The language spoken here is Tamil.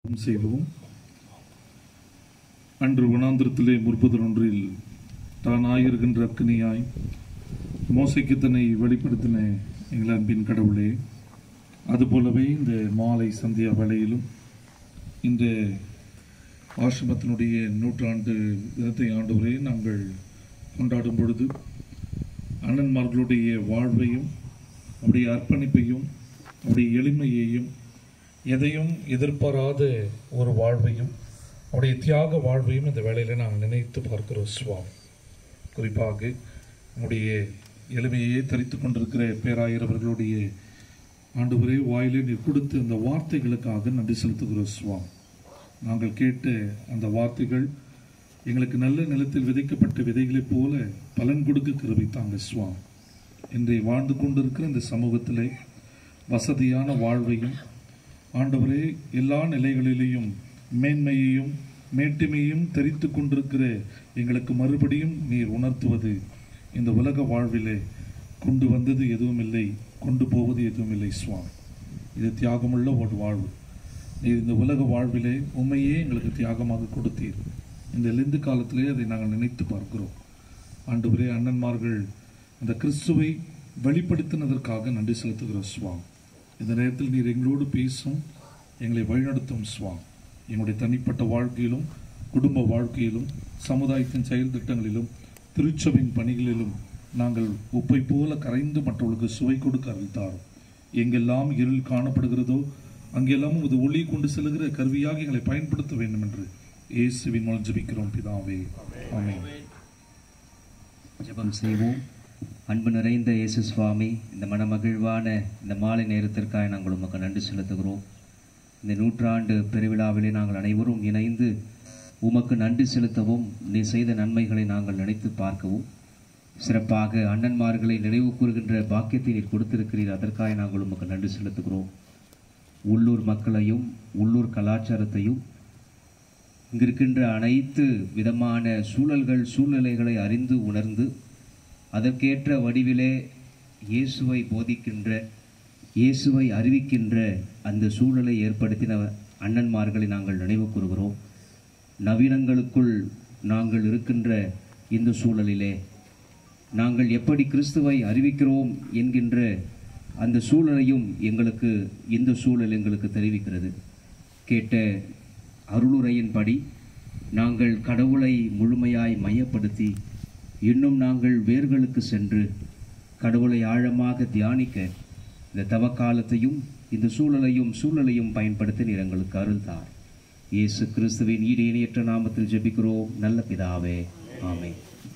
ஜெபம் செய்வோம் அன்று வனாந்திரத்திலே முற்பது ஒன்றில் தான் ஆயிருக்கின்ற அக்னியாய் மோசைக்கு தன்னை வெளிப்படுத்தின எங்கள் அன்பின் கடவுளே அதுபோலவே இந்த மாலை சந்தியா வேளையிலும் இந்த ஆசிரமத்தினுடைய நூற்றாண்டு தினத்தை ஆண்டவரே நாங்கள் கொண்டாடும் பொழுது அண்ணன்மார்களுடைய வாழ்வையும் அவருடைய அர்ப்பணிப்பையும் அவருடைய எளிமையையும் எதையும் எதிர்பாராத ஒரு வாழ்வையும் அவருடைய தியாக வாழ்வையும் இந்த வேளையில் நாங்கள் நினைத்து பார்க்கிறோம் சுவாமி குறிப்பாக நம்முடைய எளிமையை தரித்து கொண்டிருக்கிற பேராயிரவர்களுடைய ஆண்டவரே வாயிலே நீர் கொடுத்த அந்த வார்த்தைகளுக்காக நன்றி செலுத்துகிறோம் சுவாமி நாங்கள் கேட்ட அந்த வார்த்தைகள் எங்களுக்கு நல்ல நிலத்தில் விதைக்கப்பட்ட விதைகளைப் போல பலன் கொடுக்க கிருபை தாங்க சுவாமி இன்றைய வாழ்ந்து கொண்டிருக்கிற இந்த சமூகத்திலே வசதியான வாழ்வையும் ஆண்டவரே எல்லா நிலைகளிலேயும் மேன்மையையும் மேட்டிமையும் தெரித்து கொண்டிருக்கிற எங்களுக்கு மறுபடியும் நீர் உணர்த்துவது இந்த உலக வாழ்விலே கொண்டு வந்தது எதுவும் இல்லை கொண்டு போவது எதுவும் இல்லை சுவாமி இது தியாகமுள்ள ஒரு வாழ்வு நீர் இந்த உலக வாழ்விலே உண்மையே எங்களுக்கு தியாகமாக கொடுத்தீர் இந்த லெந்து காலத்திலே அதை நாங்கள் நினைத்து பார்க்கிறோம் ஆண்டவரே அண்ணன்மார்கள் அந்த கிறிஸ்துவை வெளிப்படுத்தினதற்காக நன்றி செலுத்துகிறோம் சுவாமி இந்த நேரத்தில் நீர் எங்களோடு பேசும் எங்களை வழிநடத்தும் சுவாமி எங்களுடைய தனிப்பட்ட வாழ்க்கையிலும் குடும்ப வாழ்க்கையிலும் சமுதாயத்தின் செயல் திட்டங்களிலும் திருச்சபையின் பணிகளிலும் நாங்கள் உப்பை போல கரைந்து மற்றவர்களுக்கு சுவை கொடுக்க அறிவித்தாரும் எங்கெல்லாம் இருள் காணப்படுகிறதோ அங்கெல்லாம் இது ஒளி கொண்டு செல்கிற கருவியாக எங்களை பயன்படுத்த வேண்டும் என்று இயேசுவின் மூலம் ஜெபிக்கிறோம் பிதாவே ஆமென் ஜெபம் செய்வோம் அன்பு நிறைந்த இயேசு சுவாமி இந்த மனமகிழ்வான இந்த மாலை நேரத்திற்காக நாங்கள் உமக்கு நன்றி செலுத்துகிறோம் இந்த நூற்றாண்டு பெருவிழாவிலே நாங்கள் அனைவரும் இணைந்து உமக்கு நன்றி செலுத்தவும் நீ செய்த நன்மைகளை நாங்கள் நினைத்து பார்க்கவும் சிறப்பாக அண்ணன்மார்களை நினைவு கூறுகின்ற பாக்கியத்தை நீர் கொடுத்திருக்கிறீர் அதற்காக நாங்கள் உமக்கு நன்றி செலுத்துகிறோம் உள்ளூர் மக்களையும் உள்ளூர் கலாச்சாரத்தையும் இங்கிருக்கின்ற அனைத்து விதமான சூழல்கள் சூழ்நிலைகளை அறிந்து உணர்ந்து அதற்கேற்ற வடிவிலே இயேசுவை போதிக்கின்ற இயேசுவை அறிவிக்கின்ற அந்த சூழலை ஏற்படுத்தின அண்ணன்மார்களை நாங்கள் நினைவு கூறுகிறோம் நவீனங்களுக்குள் நாங்கள் இருக்கின்ற இந்த சூழலிலே நாங்கள் எப்படி கிறிஸ்துவை அறிவிக்கிறோம் என்கின்ற அந்த சூழலையும் எங்களுக்கு இந்த சூழல் எங்களுக்கு தெரிவிக்கிறது கேட்ட அருளுரையின்படி நாங்கள் கடவுளை முழுமையாய் மையப்படுத்தி இன்னும் நாங்கள் வேர்களுக்கு சென்று கடவுளை ஆழமாக தியானிக்க இந்த தவக்காலத்தையும் இந்த சூழலையும் சூழலையும் பயன்படுத்தி நீர் எங்களுக்கு அருள்தார் இயேசு கிறிஸ்துவின் ஈடு இணையற்ற நாமத்தில் ஜெபிக்கிறோம் நல்ல பிதாவே ஆமென்